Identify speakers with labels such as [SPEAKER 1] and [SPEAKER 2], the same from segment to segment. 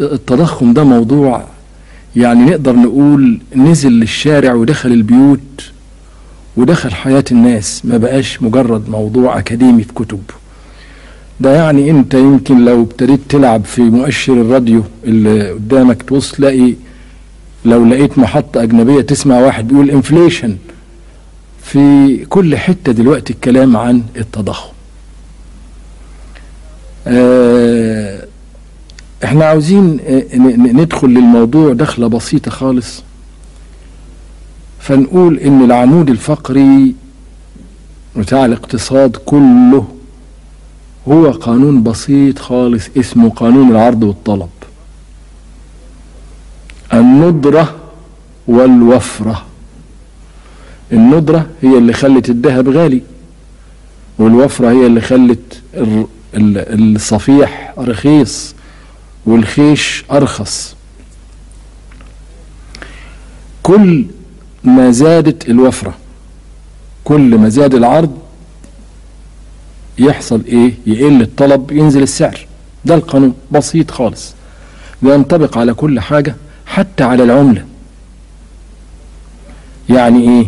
[SPEAKER 1] التضخم ده موضوع يعني نقدر نقول نزل للشارع ودخل البيوت ودخل حياة الناس ما بقاش مجرد موضوع أكاديمي في كتب ده يعني انت يمكن لو ابتديت تلعب في مؤشر الراديو اللي قدامك تبص تلاقي لو لقيت محطة أجنبية تسمع واحد بيقول انفليشن في كل حتة دلوقتي الكلام عن التضخم آه احنا عاوزين ندخل للموضوع دخلة بسيطة خالص فنقول ان العمود الفقري بتاع الاقتصاد كله هو قانون بسيط خالص اسمه قانون العرض والطلب الندرة والوفرة الندرة هي اللي خلت الذهب غالي والوفرة هي اللي خلت الصفيح رخيص والخيش أرخص كل ما زادت الوفرة كل ما زاد العرض يحصل ايه يقل الطلب ينزل السعر ده القانون بسيط خالص بينطبق على كل حاجة حتى على العملة يعني ايه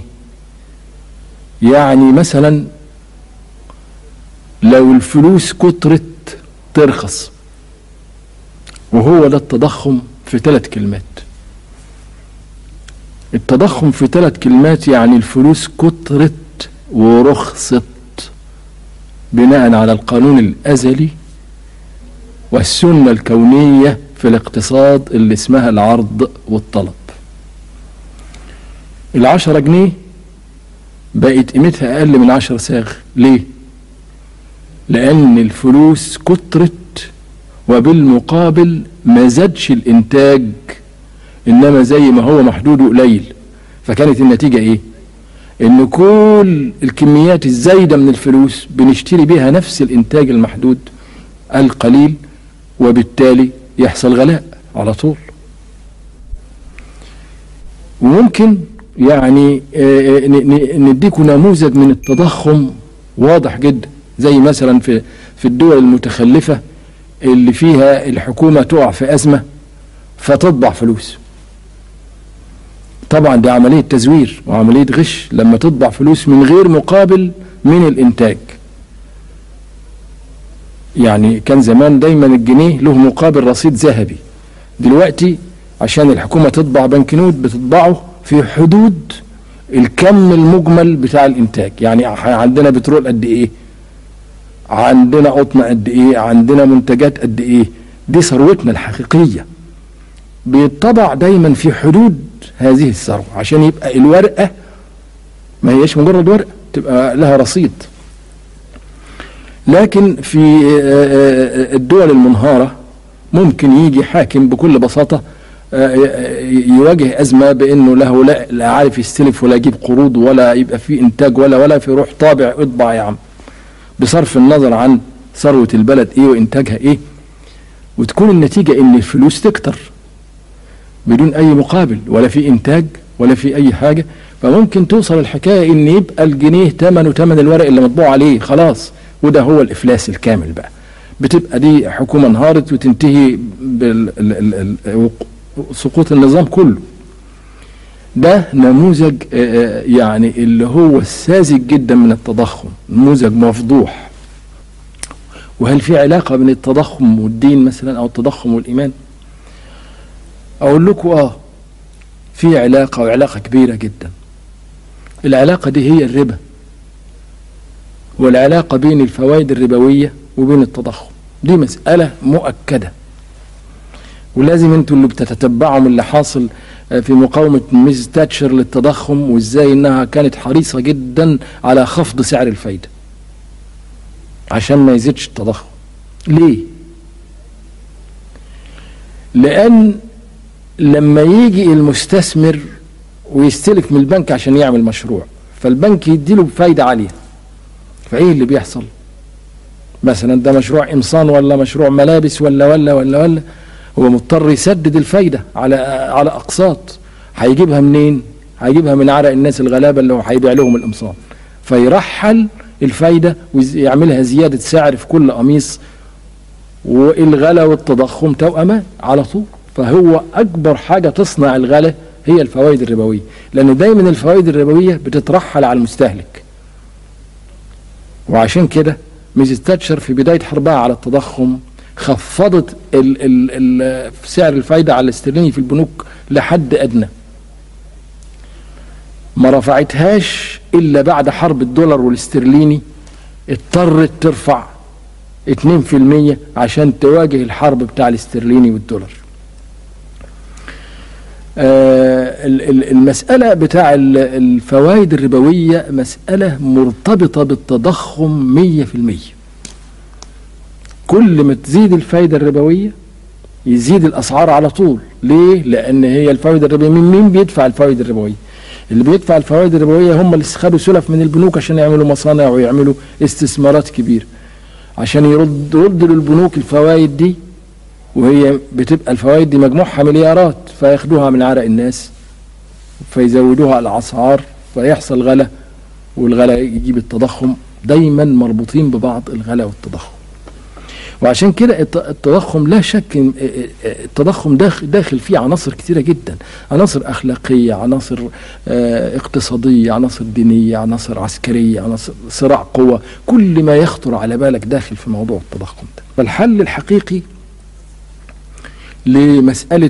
[SPEAKER 1] يعني مثلا لو الفلوس كترت ترخص وهو ده التضخم في ثلاث كلمات التضخم في ثلاث كلمات يعني الفلوس كترت ورخصت بناء على القانون الأزلي والسنة الكونية في الاقتصاد اللي اسمها العرض والطلب العشرة جنيه بقت قيمتها أقل من عشر ساغ ليه؟ لأن الفلوس كترت وبالمقابل ما زادش الإنتاج إنما زي ما هو محدود قليل فكانت النتيجة إيه؟ إن كل الكميات الزايدة من الفلوس بنشتري بها نفس الإنتاج المحدود القليل وبالتالي يحصل غلاء على طول وممكن يعني نديكم نموذج من التضخم واضح جدا زي مثلا في في الدول المتخلفة اللي فيها الحكومة تقع في أزمة فتطبع فلوس طبعا دي عملية تزوير وعملية غش لما تطبع فلوس من غير مقابل من الإنتاج يعني كان زمان دايما الجنيه له مقابل رصيد ذهبي دلوقتي عشان الحكومة تطبع بنكنوت بتطبعه في حدود الكم المجمل بتاع الإنتاج يعني عندنا بترول قد إيه عندنا قطن قد إيه عندنا منتجات قد إيه دي ثروتنا الحقيقية بيطبع دايما في حدود هذه الثروة عشان يبقى الورقة ما هيش مجرد ورقة تبقى لها رصيد لكن في الدول المنهارة ممكن يجي حاكم بكل بساطة يواجه أزمة بأنه له لا, لا عارف يستلف ولا يجيب قروض ولا يبقى في إنتاج ولا ولا في روح طابع اطبع يا عم بصرف النظر عن ثروة البلد إيه وإنتاجها إيه وتكون النتيجة إن الفلوس تكتر بدون أي مقابل ولا في إنتاج ولا في أي حاجة فممكن توصل الحكاية إن يبقى الجنيه ثمنه ثمن الورق اللي مطبوع عليه خلاص وده هو الإفلاس الكامل بقى بتبقى دي حكومة انهارت وتنتهي بسقوط النظام كله ده نموذج يعني اللي هو الساذج جدا من التضخم نموذج مفضوح وهل في علاقة بين التضخم والدين مثلا أو التضخم والإيمان أقول لكم آه في علاقة وعلاقة كبيرة جدا العلاقة دي هي الربا والعلاقة بين الفوائد الربوية وبين التضخم دي مسألة مؤكدة ولازم انتوا اللي بتتتبعوا من اللي حاصل في مقاومة ميز تاتشر للتضخم وازاي انها كانت حريصة جدا على خفض سعر الفايدة عشان ما يزيدش التضخم ليه لان لما يجي المستثمر ويستلف من البنك عشان يعمل مشروع فالبنك يديله فايدة عالية فايه اللي بيحصل مثلا ده مشروع قمصان ولا مشروع ملابس ولا ولا ولا ولا هو مضطر يسدد الفايدة على على أقساط هيجيبها منين؟ هيجيبها من عرق الناس الغلابة اللي هو هيبيع لهم القمصان فيرحل الفايدة ويعملها زيادة سعر في كل قميص والغلا والتضخم توأمان على طول فهو أكبر حاجة تصنع الغلا هي الفوائد الربوية لأن دايما الفوائد الربوية بتترحل على المستهلك وعشان كده ميزيس تاتشر في بداية حربها على التضخم خفضت ال ال ال سعر الفايدة على الاسترليني في البنوك لحد أدنى ما رفعتهاش إلا بعد حرب الدولار والاسترليني اضطرت ترفع 2% عشان تواجه الحرب بتاع الاسترليني والدولار آه المسألة بتاع الفوائد الربوية مسألة مرتبطة بالتضخم مية في المية كل ما تزيد الفايدة الربوية يزيد الأسعار على طول ليه؟ لأن هي الفوائد الربوية من مين بيدفع الفوائد الربوية اللي بيدفع الفوائد الربوية هم اللي خدوا سلف من البنوك عشان يعملوا مصانع ويعملوا استثمارات كبيرة عشان يرد يرد للبنوك الفوائد دي وهي بتبقى الفوائد دي مجموعها مليارات فياخدوها من عرق الناس فيزودوها الأسعار فيحصل غلا والغلا يجيب التضخم دايما مربوطين ببعض الغلا والتضخم وعشان كده التضخم لا شك التضخم داخل, داخل فيه عناصر كثيره جدا عناصر اخلاقيه عناصر اقتصاديه عناصر دينيه عناصر عسكريه عناصر صراع قوه كل ما يخطر على بالك داخل في موضوع التضخم ده فالحل الحقيقي لمساله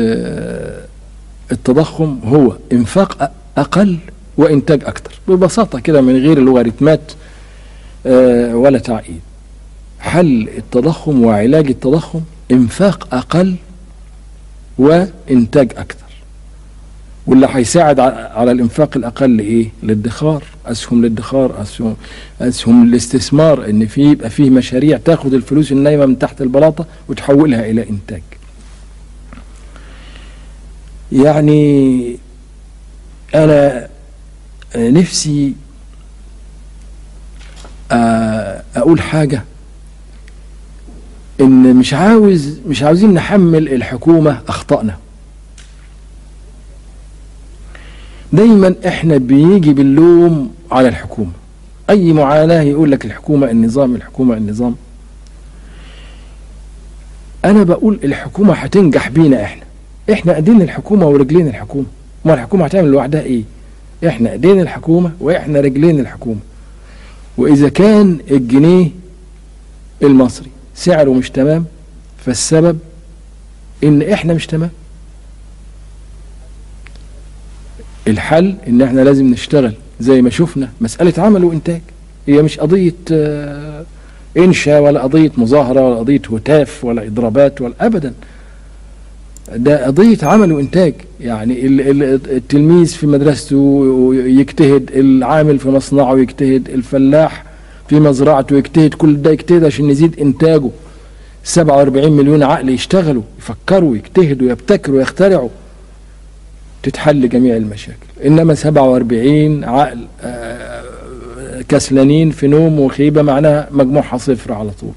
[SPEAKER 1] التضخم هو انفاق اقل وانتاج اكثر ببساطه كده من غير اللوغاريتمات ولا تعقيد حل التضخم وعلاج التضخم انفاق اقل وانتاج اكثر واللي هيساعد على الانفاق الاقل ايه الادخار اسهم الادخار اسهم اسهم الاستثمار ان في يبقى فيه مشاريع تاخد الفلوس النايمه من تحت البلاطه وتحولها الى انتاج يعني انا نفسي اقول حاجه ان مش عاوز مش عاوزين نحمل الحكومه اخطائنا دايما احنا بيجي باللوم على الحكومه اي معاناه يقول لك الحكومه النظام الحكومه النظام انا بقول الحكومه هتنجح بينا احنا احنا ايدين الحكومه ورجلين الحكومه ما الحكومه هتعمل لوحدها ايه احنا ايدين الحكومه واحنا رجلين الحكومه واذا كان الجنيه المصري سعره مش تمام فالسبب ان احنا مش تمام الحل ان احنا لازم نشتغل زي ما شفنا مسألة عمل وانتاج هي مش قضية انشاء ولا قضية مظاهرة ولا قضية هتاف ولا اضرابات ولا ابدا ده قضية عمل وإنتاج يعني التلميذ في مدرسته يجتهد العامل في مصنعه يجتهد الفلاح في مزرعته يجتهد كل ده يجتهد عشان يزيد إنتاجه 47 مليون عقل يشتغلوا يفكروا يجتهدوا يبتكروا يخترعوا تتحل جميع المشاكل إنما 47 عقل كسلانين في نوم وخيبة معناها مجموعها صفر على طول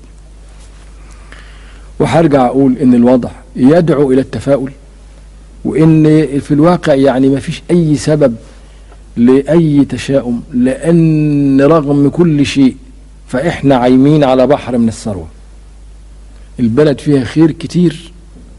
[SPEAKER 1] وهرجع أقول إن الوضع يدعو إلى التفاؤل وإن في الواقع يعني ما فيش أي سبب لأي تشاؤم لأن رغم كل شيء فإحنا عايمين على بحر من الثروة البلد فيها خير كتير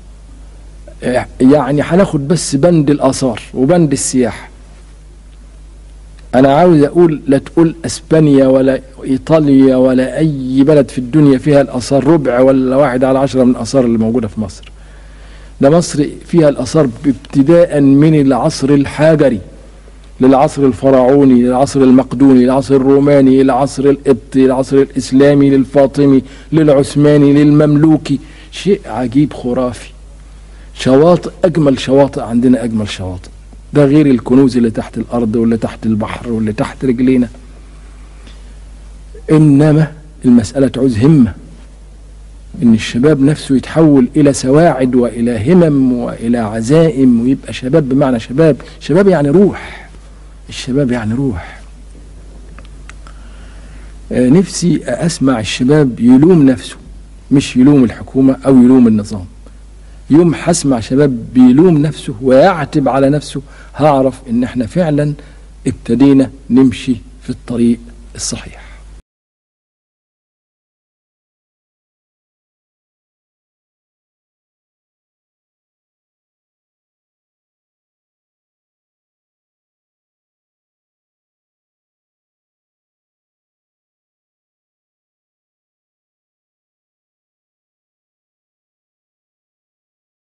[SPEAKER 1] يعني هناخد بس بند الآثار وبند السياحة أنا عاوز أقول لا تقول أسبانيا ولا إيطاليا ولا أي بلد في الدنيا فيها الآثار ربع ولا واحد على عشرة من الآثار اللي موجودة في مصر ده مصر فيها الآثار ابتداء من العصر الحجري للعصر الفرعوني للعصر المقدوني للعصر الروماني للعصر القبطي للعصر الإسلامي للفاطمي للعثماني للمملوكي شيء عجيب خرافي شواطئ أجمل شواطئ عندنا أجمل شواطئ ده غير الكنوز اللي تحت الأرض واللي تحت البحر واللي تحت رجلينا إنما المسألة تعوز همة إن الشباب نفسه يتحول إلى سواعد وإلى همم وإلى عزائم ويبقى شباب بمعنى شباب شباب يعني روح الشباب يعني روح آه نفسي أسمع الشباب يلوم نفسه مش يلوم الحكومة أو يلوم النظام يوم هسمع شباب بيلوم نفسه ويعتب على نفسه هعرف ان احنا فعلا ابتدينا نمشي في الطريق الصحيح